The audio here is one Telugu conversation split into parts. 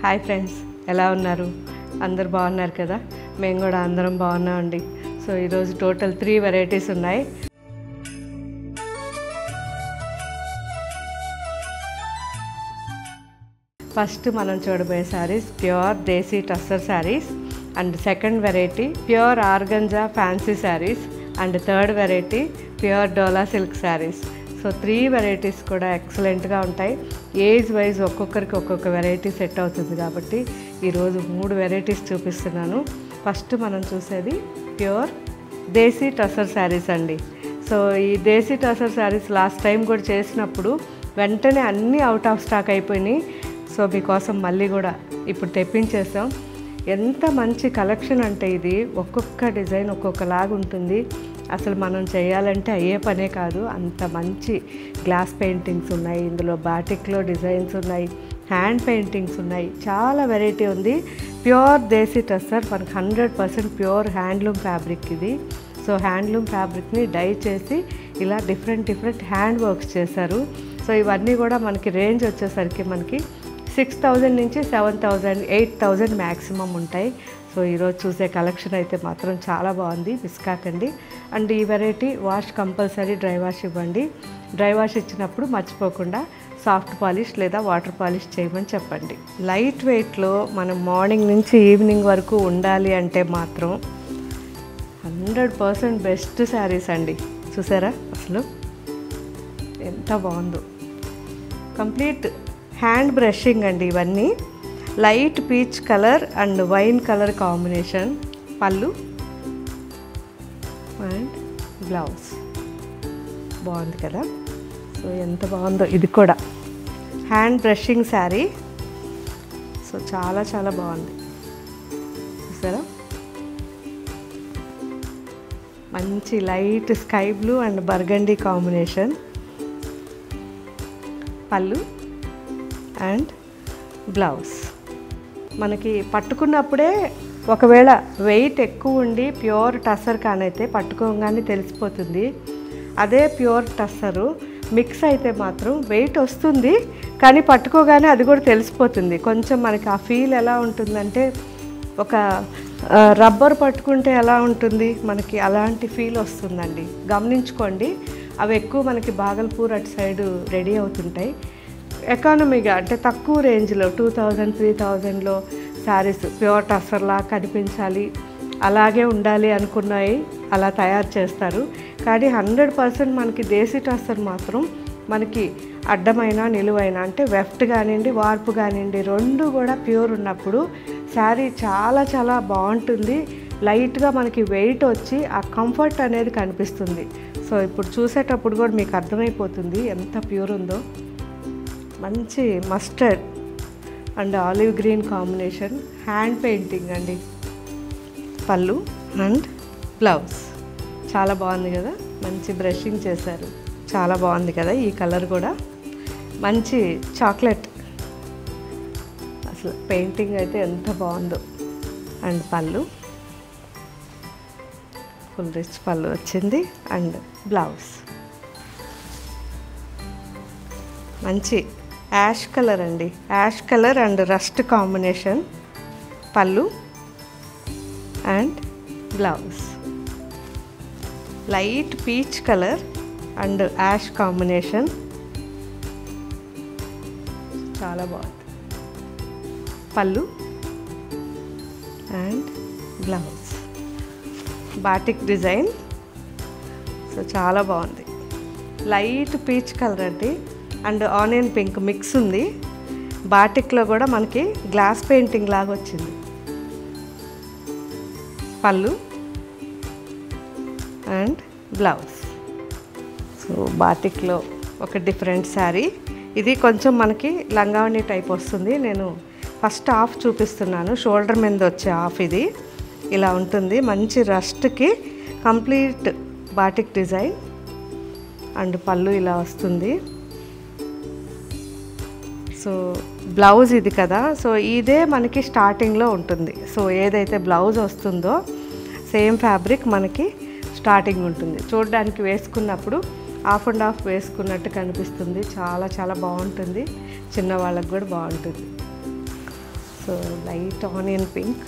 హాయ్ ఫ్రెండ్స్ ఎలా ఉన్నారు అందరు బాగున్నారు కదా మేము కూడా అందరం బాగున్నామండి సో ఈరోజు టోటల్ త్రీ వెరైటీస్ ఉన్నాయి ఫస్ట్ మనం చూడబోయే saris pure desi tussar saris and second variety pure organza fancy saris and third variety pure dola silk saris so three varieties కూడా ఎక్సలెంట్గా ఉంటాయి ఏజ్ వైజ్ ఒక్కొక్కరికి ఒక్కొక్క వెరైటీ సెట్ అవుతుంది కాబట్టి ఈరోజు మూడు వెరైటీస్ చూపిస్తున్నాను ఫస్ట్ మనం చూసేది ప్యూర్ దేశీ టసర్ శారీస్ అండి సో ఈ desi tussar saris last time కూడా చేసినప్పుడు వెంటనే అన్నీ అవుట్ ఆఫ్ స్టాక్ అయిపోయినాయి సో మీకోసం మళ్ళీ కూడా ఇప్పుడు తెప్పించేసాం ఎంత మంచి కలెక్షన్ అంటే ఇది ఒక్కొక్క డిజైన్ ఒక్కొక్కలాగా ఉంటుంది అసలు మనం చేయాలంటే అయ్యే పనే కాదు అంత మంచి గ్లాస్ పెయింటింగ్స్ ఉన్నాయి ఇందులో బాటిక్లో డిజైన్స్ ఉన్నాయి హ్యాండ్ పెయింటింగ్స్ ఉన్నాయి చాలా వెరైటీ ఉంది ప్యూర్ దేశీ టస్సర్ మనకు hundred percent pure handloom fabric ఇది సో హ్యాండ్లూమ్ ఫ్యాబ్రిక్ని డై చేసి ఇలా డిఫరెంట్ డిఫరెంట్ హ్యాండ్ వర్క్స్ చేశారు సో ఇవన్నీ కూడా మనకి రేంజ్ వచ్చేసరికి మనకి సిక్స్ థౌజండ్ నుంచి seven thousand eight thousand maximum ఉంటాయి సో ఈరోజు చూసే కలెక్షన్ అయితే మాత్రం చాలా బాగుంది మిస్ కాకండి అండ్ ఈ variety wash compulsory dry wash ఇవ్వండి డ్రై వాష్ ఇచ్చినప్పుడు మర్చిపోకుండా సాఫ్ట్ పాలిష్ లేదా వాటర్ పాలిష్ చేయమని చెప్పండి లైట్ వెయిట్లో మనం మార్నింగ్ నుంచి ఈవినింగ్ వరకు ఉండాలి అంటే మాత్రం హండ్రెడ్ పర్సెంట్ బెస్ట్ శారీస్ అండి చూసారా అసలు ఎంత బాగుందో కంప్లీట్ హ్యాండ్ బ్రషింగ్ అండి ఇవన్నీ light peach colour and wine colour combination pallu and blouse బాగుంది కదా సో ఎంత బాగుందో ఇది కూడా హ్యాండ్ బ్రషింగ్ శారీ సో చాలా చాలా బాగుంది చూసారా మంచి light sky blue and burgundy combination pallu and blouse మనకి పట్టుకున్నప్పుడే ఒకవేళ వెయిట్ ఎక్కువ ఉండి ప్యూర్ టస్సర్ కానైతే పట్టుకోగానే తెలిసిపోతుంది అదే ప్యూర్ టస్సరు మిక్స్ అయితే మాత్రం వెయిట్ వస్తుంది కానీ పట్టుకోగానే అది కూడా తెలిసిపోతుంది కొంచెం మనకి ఆ ఫీల్ ఎలా ఉంటుందంటే ఒక రబ్బర్ పట్టుకుంటే ఎలా ఉంటుంది మనకి అలాంటి ఫీల్ వస్తుందండి గమనించుకోండి అవి ఎక్కువ మనకి బాగల్పూర్ అటు సైడ్ రెడీ అవుతుంటాయి ఎకానమీగా అంటే తక్కువ రేంజ్లో టూ థౌజండ్ త్రీ థౌజండ్లో శారీస్ ప్యూర్ టస్సర్లా కనిపించాలి అలాగే ఉండాలి అనుకున్నాయి అలా తయారు చేస్తారు కానీ హండ్రెడ్ పర్సెంట్ మనకి దేశీ టస్సర్ మాత్రం మనకి అడ్డమైన నిలువైన అంటే వెఫ్ట్ కానివ్వండి వార్పు కానివ్వండి రెండు కూడా ప్యూర్ ఉన్నప్పుడు శారీ చాలా చాలా బాగుంటుంది లైట్గా మనకి వెయిట్ వచ్చి ఆ కంఫర్ట్ అనేది కనిపిస్తుంది సో ఇప్పుడు చూసేటప్పుడు కూడా మీకు అర్థమైపోతుంది ఎంత ప్యూర్ ఉందో మంచి mustard and olive green combination hand painting అండి పళ్ళు అండ్ బ్లౌజ్ చాలా బాగుంది కదా మంచి బ్రషింగ్ చేశారు చాలా బాగుంది కదా ఈ కలర్ కూడా మంచి చాక్లెట్ అసలు పెయింటింగ్ అయితే ఎంత బాగుందో అండ్ పళ్ళు ఫుల్ రిచ్ పళ్ళు వచ్చింది అండ్ బ్లౌజ్ మంచి యాష్ కలర్ అండి ash colour and rust combination pallu and blouse light peach colour and ash combination చాలా బాగుంది pallu and blouse batik design so చాలా బాగుంది లైట్ పీచ్ కలర్ అండి అండ్ ఆనియన్ పింక్ మిక్స్ ఉంది బాటిక్లో కూడా మనకి గ్లాస్ పెయింటింగ్ లాగా వచ్చింది పళ్ళు అండ్ బ్లౌజ్ సో బాటిక్లో ఒక డిఫరెంట్ శారీ ఇది కొంచెం మనకి లంగావణి టైప్ వస్తుంది నేను ఫస్ట్ హాఫ్ చూపిస్తున్నాను షోల్డర్ మీద వచ్చే హాఫ్ ఇది ఇలా ఉంటుంది మంచి రస్ట్కి complete batik design and pallu ఇలా వస్తుంది సో బ్లౌజ్ ఇది కదా సో ఇదే మనకి స్టార్టింగ్లో ఉంటుంది సో ఏదైతే బ్లౌజ్ వస్తుందో సేమ్ ఫ్యాబ్రిక్ మనకి స్టార్టింగ్ ఉంటుంది చూడడానికి వేసుకున్నప్పుడు హాఫ్ అండ్ హాఫ్ వేసుకున్నట్టు కనిపిస్తుంది చాలా చాలా బాగుంటుంది చిన్న వాళ్ళకి కూడా బాగుంటుంది so light onion pink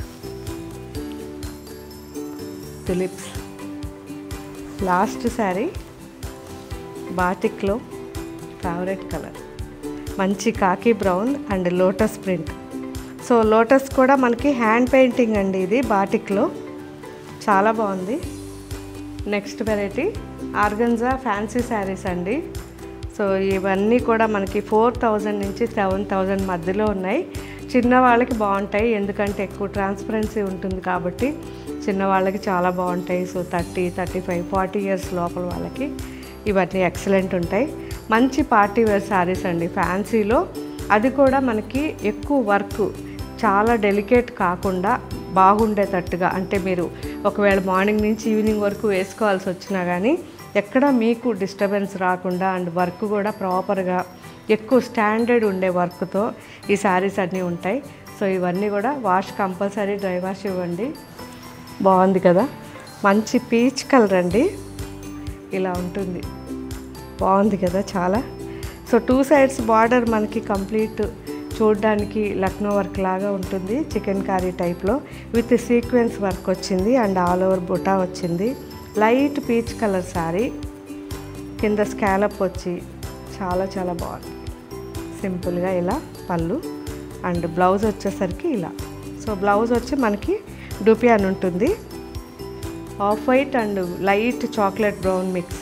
tulips last sari బాటిక్లో ఫేవరెట్ కలర్ మంచి khaki brown and lotus print so lotus కూడా మనకి హ్యాండ్ పెయింటింగ్ అండి ఇది బాటిక్లో చాలా బాగుంది next variety organza fancy saris అండి సో ఇవన్నీ కూడా మనకి ఫోర్ థౌజండ్ నుంచి సెవెన్ థౌజండ్ మధ్యలో ఉన్నాయి చిన్న వాళ్ళకి బాగుంటాయి ఎందుకంటే ఎక్కువ ట్రాన్స్పరెన్సీ ఉంటుంది కాబట్టి చిన్న వాళ్ళకి చాలా బాగుంటాయి so thirty thirty five forty years లోపల వాళ్ళకి ఇవన్నీ ఎక్సలెంట్ ఉంటాయి మంచి పార్టీ వేర్ శారీస్ అండి ఫ్యాన్సీలో అది కూడా మనకి ఎక్కువ వర్క్ చాలా డెలికేట్ కాకుండా బాగుండేటట్టుగా అంటే మీరు ఒకవేళ మార్నింగ్ నుంచి ఈవినింగ్ వరకు వేసుకోవాల్సి వచ్చినా కానీ ఎక్కడ మీకు డిస్టర్బెన్స్ రాకుండా అండ్ వర్క్ కూడా ప్రాపర్గా ఎక్కువ స్టాండర్డ్ ఉండే వర్క్తో ఈ శారీస్ అన్నీ ఉంటాయి సో ఇవన్నీ కూడా వాష్ కంపల్సరీ డ్రై వాష్ ఇవ్వండి బాగుంది కదా మంచి పీచ్ కలర్ అండి ఇలా ఉంటుంది బాగుంది కదా చాలా సో టూ సైడ్స్ బార్డర్ మనకి కంప్లీట్ చూడడానికి లక్నో వర్క్ లాగా ఉంటుంది చికెన్ కర్రీ టైప్లో విత్ సీక్వెన్స్ వర్క్ వచ్చింది అండ్ ఆల్ ఓవర్ బుటా వచ్చింది లైట్ పీచ్ కలర్ శారీ కింద స్కాలప్ వచ్చి చాలా చాలా బాగుంది సింపుల్గా ఇలా పళ్ళు అండ్ బ్లౌజ్ వచ్చేసరికి ఇలా సో బ్లౌజ్ వచ్చి మనకి డూపియాన్ ఉంటుంది off white and light chocolate brown mix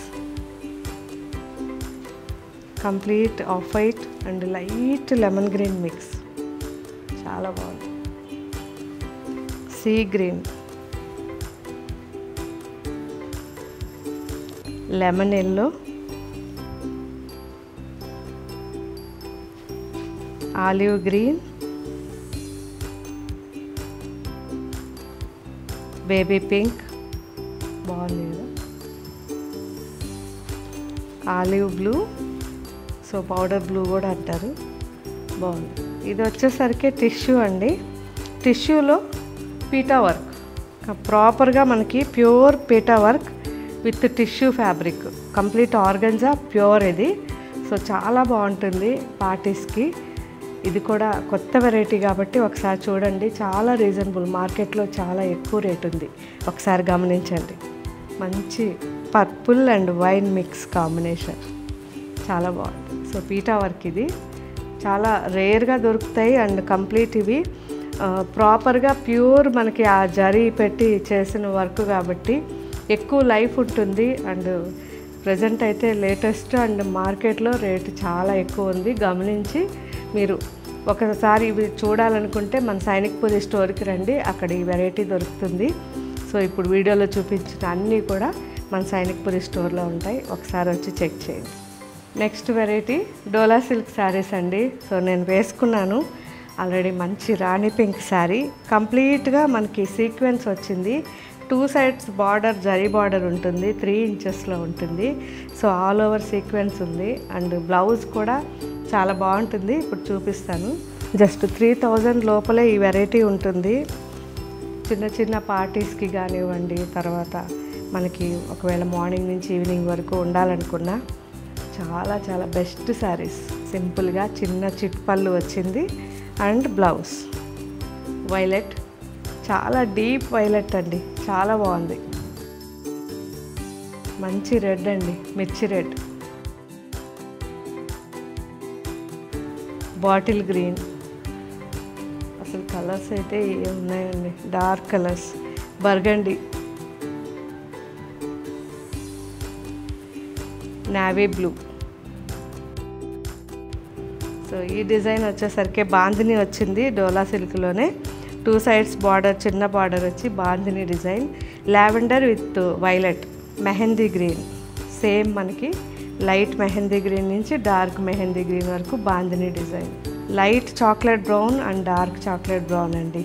complete off white and light lemon green mix చాలా బాగుంది sea green lemon yellow olive green baby pink బాగుంది కదా olive blue so powder blue కూడా అంటారు బాగుంది ఇది వచ్చేసరికి టిష్యూ అండి టిష్యూలో పీటా వర్క్ ప్రాపర్గా మనకి ప్యూర్ పీటా work with tissue fabric complete organza pure ఇది సో చాలా బాగుంటుంది పార్టీస్కి ఇది కూడా కొత్త వెరైటీ కాబట్టి ఒకసారి చూడండి చాలా రీజనబుల్ మార్కెట్లో చాలా ఎక్కువ రేట్ ఉంది ఒకసారి గమనించండి మంచి purple and wine mix combination చాలా బాగుంది సో పీటా వర్క్ ఇది చాలా రేర్గా దొరుకుతాయి అండ్ కంప్లీట్ ఇవి ప్రాపర్గా ప్యూర్ మనకి ఆ జరీ పెట్టి చేసిన వర్క్ కాబట్టి ఎక్కువ లైఫ్ ఉంటుంది అండ్ ప్రజెంట్ అయితే లేటెస్ట్ అండ్ మార్కెట్లో రేటు చాలా ఎక్కువ ఉంది గమనించి మీరు ఒకసారి ఇవి చూడాలనుకుంటే మన సైనిక్పూరి స్టోర్కి రండి అక్కడ ఈ వెరైటీ దొరుకుతుంది సో ఇప్పుడు వీడియోలో చూపించిన అన్నీ కూడా మన సైనిక్పురి స్టోర్లో ఉంటాయి ఒకసారి వచ్చి చెక్ చేయండి next variety Dola silk saris అండి సో నేను వేసుకున్నాను ఆల్రెడీ మంచి రాణి పింక్ శారీ కంప్లీట్గా మనకి సీక్వెన్స్ వచ్చింది two sides border zari border ఉంటుంది త్రీ ఇంచెస్లో ఉంటుంది సో ఆల్ ఓవర్ సీక్వెన్స్ ఉంది అండ్ బ్లౌజ్ కూడా చాలా బాగుంటుంది ఇప్పుడు చూపిస్తాను జస్ట్ త్రీ థౌజండ్ లోపలే ఈ వెరైటీ ఉంటుంది చిన్న చిన్న పార్టీస్కి కానివ్వండి తర్వాత మనకి ఒకవేళ మార్నింగ్ నుంచి ఈవినింగ్ వరకు ఉండాలనుకున్నా చాలా చాలా బెస్ట్ శారీస్ సింపుల్గా చిన్న చిట్ పళ్ళు వచ్చింది అండ్ బ్లౌజ్ వైలెట్ చాలా డీప్ వైలెట్ అండి చాలా బాగుంది మంచి రెడ్ అండి మిర్చి రెడ్ బాటిల్ గ్రీన్ అసలు కలర్స్ అయితే ఉన్నాయండి dark colours burgundy navy blue so ఈ డిజైన్ వచ్చేసరికి బాందిని వచ్చింది డోలా సిల్క్లోనే టూ సైడ్స్ బార్డర్ చిన్న బార్డర్ వచ్చి bandhani design lavender with violet mehndi green same మనకి లైట్ మెహందీ గ్రీన్ నుంచి డార్క్ మెహందీ గ్రీన్ వరకు bandhani design light chocolate brown and dark chocolate brown అండి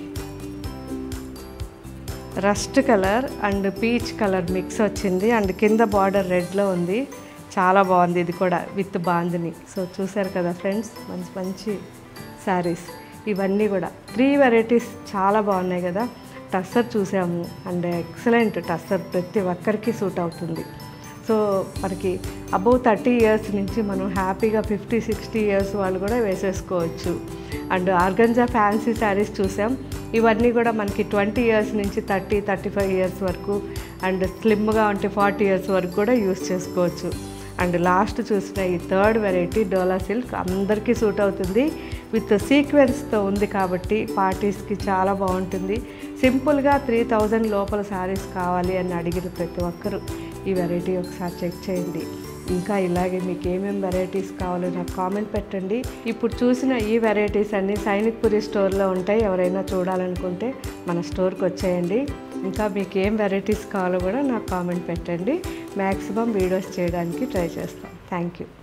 rust colour and peach colour mix వచ్చింది అండ్ కింద బార్డర్ రెడ్లో ఉంది చాలా బాగుంది ఇది కూడా విత్ బాందిని సో చూసారు కదా ఫ్రెండ్స్ మంచి మంచి శారీస్ ఇవన్నీ కూడా త్రీ వెరైటీస్ చాలా బాగున్నాయి కదా టస్సర్ చూసాము అండ్ ఎక్సలెంట్ టస్సర్ ప్రతి ఒక్కరికి సూట్ అవుతుంది సో మనకి అబౌవ్ థర్టీ ఇయర్స్ నుంచి మనం హ్యాపీగా ఫిఫ్టీ సిక్స్టీ ఇయర్స్ వాళ్ళు కూడా వేసేసుకోవచ్చు అండ్ ఆర్గంజా ఫ్యాన్సీ శారీస్ చూసాం ఇవన్నీ కూడా మనకి ట్వంటీ ఇయర్స్ నుంచి థర్టీ థర్టీ ఫైవ్ ఇయర్స్ వరకు అండ్ స్లిమ్గా ఉంటే ఫార్టీ ఇయర్స్ వరకు కూడా యూస్ చేసుకోవచ్చు అండ్ లాస్ట్ చూసిన ఈ థర్డ్ వెరైటీ డోలా సిల్క్ అందరికీ సూట్ అవుతుంది విత్ సీక్వెన్స్తో ఉంది కాబట్టి పార్టీస్కి చాలా బాగుంటుంది సింపుల్గా త్రీ థౌజండ్ లోపల శారీస్ కావాలి అని అడిగిన ప్రతి ఒక్కరూ ఈ వెరైటీ ఒకసారి చెక్ చేయండి ఇంకా ఇలాగే మీకు ఏమేమి వెరైటీస్ కావాలో నాకు కామెంట్ పెట్టండి ఇప్పుడు చూసిన ఈ వెరైటీస్ అన్నీ సైనిక్పురి స్టోర్లో ఉంటాయి ఎవరైనా చూడాలనుకుంటే మన స్టోర్కి వచ్చేయండి ఇంకా మీకు ఏం వెరైటీస్ కావాలో కూడా నాకు కామెంట్ పెట్టండి మ్యాక్సిమం వీడియోస్ చేయడానికి ట్రై చేస్తాం థ్యాంక్ యూ